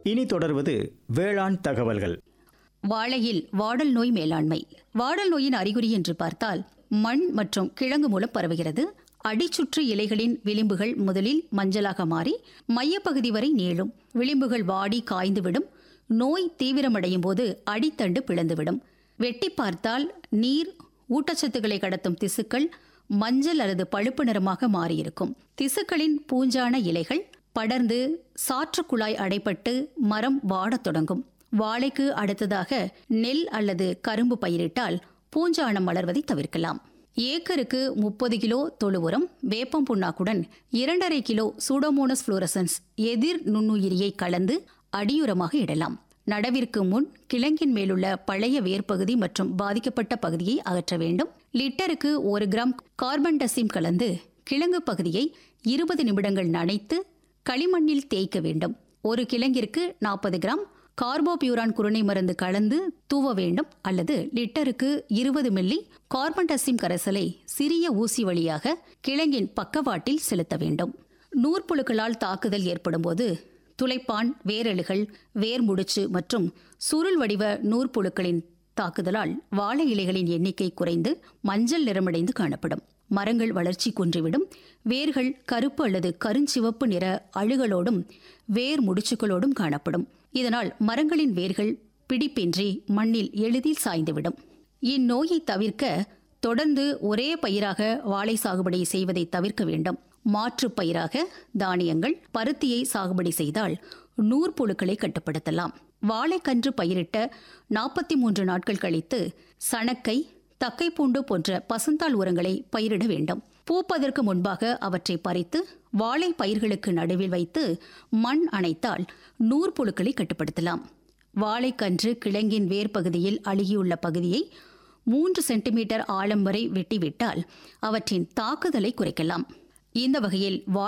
இனி தொடர்வது வேளாண் தகவல்கள் வாழையில் வாடல் நோய் மேலாண்மை வாடல் நோயின் அறிகுறி என்று பார்த்தால் மண் மற்றும் கிழங்கு மூலம் பரவுகிறது அடிச்சுற்று இலைகளின் விளிம்புகள் முதலில் மஞ்சளாக மாறி மையப்பகுதி வரை நீளும் விளிம்புகள் வாடி காய்ந்துவிடும் நோய் தீவிரமடையும் போது அடித்தண்டு பிளந்துவிடும் வெட்டி பார்த்தால் நீர் ஊட்டச்சத்துக்களை கடத்தும் திசுக்கள் மஞ்சள் அல்லது பழுப்பு நிறமாக மாறியிருக்கும் திசுக்களின் பூஞ்சான இலைகள் படர்ந்து சாற்று குழாய் அடைப்பட்டு மரம் வாடத் தொடங்கும் வாழைக்கு அடுத்ததாக நெல் அல்லது கரும்பு பயிரிட்டால் பூஞ்சானம் வளர்வதை தவிர்க்கலாம் ஏக்கருக்கு முப்பது கிலோ தொழு உரம் வேப்பம் புண்ணாக்குடன் இரண்டரை கிலோ சூடோமோனஸ் புளோரசன்ஸ் எதிர் நுண்ணுயிரியை கலந்து அடியுரமாக இடலாம் நடவிற்கு முன் கிழங்கின் மேலுள்ள பழைய வேர்ப்பகுதி மற்றும் பாதிக்கப்பட்ட பகுதியை அகற்ற வேண்டும் லிட்டருக்கு ஒரு கிராம் கார்பன் டசிம் கலந்து கிழங்கு பகுதியை இருபது நிமிடங்கள் நனைத்து களிமண்ணில் தேய்க்க வேண்டும் ஒரு கிழங்கிற்கு நாற்பது கிராம் கார்போபியூரான் குருணை மருந்து கலந்து தூவ வேண்டும் அல்லது லிட்டருக்கு இருபது மில்லி கார்பன் டசிம் கரைசலை சிறிய ஊசி வழியாக கிழங்கின் பக்கவாட்டில் செலுத்த வேண்டும் நூற்புழுக்களால் தாக்குதல் ஏற்படும்போது துளைப்பான் வேரலுகள் வேர் முடிச்சு மற்றும் சுருள் வடிவ நூற்புழுக்களின் தாக்குதலால் வாழை இலைகளின் எண்ணிக்கை குறைந்து மஞ்சள் நிறமடைந்து காணப்படும் மரங்கள் வளர்ச்சி குன்றிவிடும் வேர்கள் கருப்பு அல்லது கருஞ்சிவப்பு நிற அழுகளோடும் வேர் முடிச்சுக்களோடும் காணப்படும் இதனால் மரங்களின் வேர்கள் பிடிப்பின்றி மண்ணில் எளிதில் சாய்ந்துவிடும் இந்நோயை தவிர்க்க தொடர்ந்து ஒரே பயிராக வாழை சாகுபடி செய்வதை தவிர்க்க வேண்டும் மாற்று பயிராக தானியங்கள் பருத்தியை சாகுபடி செய்தால் நூற்புழுக்களை கட்டுப்படுத்தலாம் வாழைக்கன்று பயிரிட்ட நாற்பத்தி மூன்று நாட்கள் கழித்து சணக்கை தக்கைப்பூண்டு போன்ற பசுந்தாள் உரங்களை பயிரிட வேண்டும் பூப்பதற்கு முன்பாக அவற்றை பறித்து வாழை பயிர்களுக்கு நடுவில் வைத்து மண் அணைத்தால் நூற்புழுக்களை கட்டுப்படுத்தலாம் வாழைக்கன்று கிழங்கின் வேர் பகுதியில் அழுகியுள்ள பகுதியை மூன்று சென்டிமீட்டர் ஆழம் வரை வெட்டிவிட்டால் அவற்றின் தாக்குதலை குறைக்கலாம் இந்த வகையில்